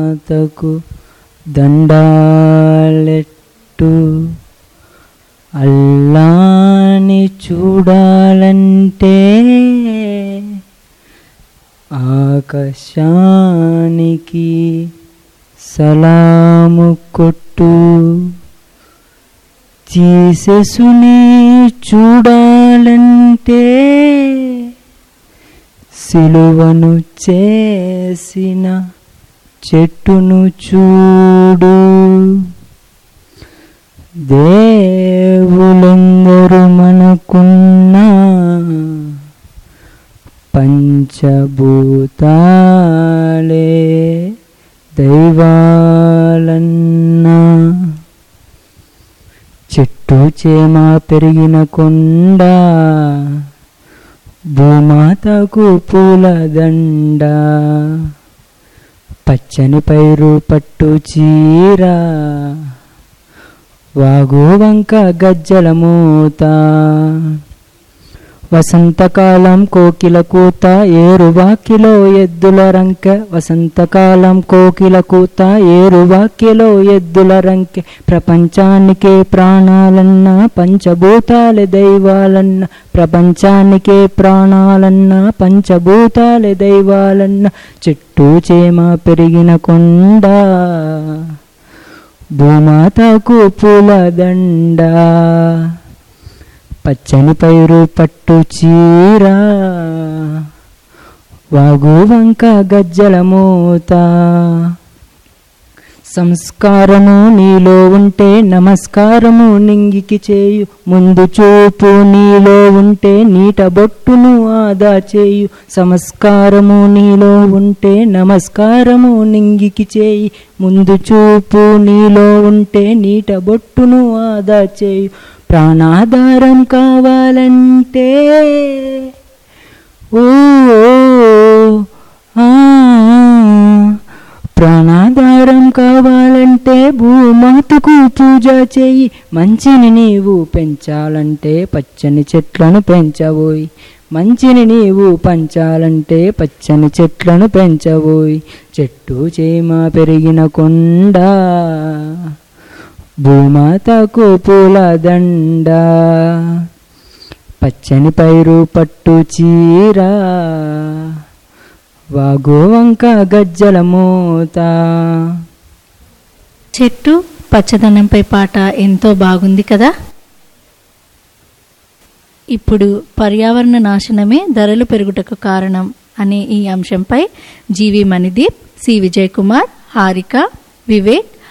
మాతకు దండాలెట్టు అల్లాని చూడాలంటే ఆకాశానికి సలాము కొట్టు జీససుని చూడాలంటే సిలువను చేసిన చెట్టును చూడు దేవులందరూ మనకున్న పంచభూతాలే దైవాలన్నా చెట్టు చేమ పెరిగిన కొండ భూమాతకు పూలదండ పచ్చని పైరు పట్టు చీర వాగు వంక గజ్జల మూత వసంతకాలం కోకిల కూత ఏరువాకిలో ఎద్దుల రంకె వసంతకాలం కోకిల కూత ఏరువాకిలో ఎద్దుల రంకె ప్రపంచానికే ప్రాణాలన్న పంచభూతాలే దైవాలన్న ప్రపంచానికే ప్రాణాలన్న పంచభూతాలే దైవాలన్న చెట్టు చేమ పెరిగిన కొండ భూమాతకు పూలదండ పచ్చని పైరు పట్టు చీర వాగు వంక గజ్జల మూత సంస్కారము నీలో ఉంటే నమస్కారము నింగికి చేయు ముందు చూపు నీలో ఉంటే నీట బొట్టును ఆదా చేయు సంస్కారము నీలో ఉంటే నమస్కారము నింగికి చేయి ముందు చూపు నీలో ఉంటే నీట బొట్టును ఆదా చేయు ప్రాణాధారం కావాలంటే ఓ ఆ, ప్రాణాధారం కావాలంటే భూమాతకు పూజ చేయి మంచిని నీవు పెంచాలంటే పచ్చని చెట్లను పెంచబోయి మంచిని నీవు పంచాలంటే పచ్చని చెట్లను పెంచబోయి చెట్టు చేమ పెరిగిన కొండ భూమాతకు పూలదండ పచ్చని పైరు పట్టు చీర వాగు వంక గజ్జల మూత చెట్టు పచ్చదనంపై పాట ఎంతో బాగుంది కదా ఇప్పుడు పర్యావరణ నాశనమే ధరలు పెరుగుటకు కారణం అనే ఈ అంశంపై జీవి మణిదీప్ సి విజయ్ కుమార్ హారిక వివేక్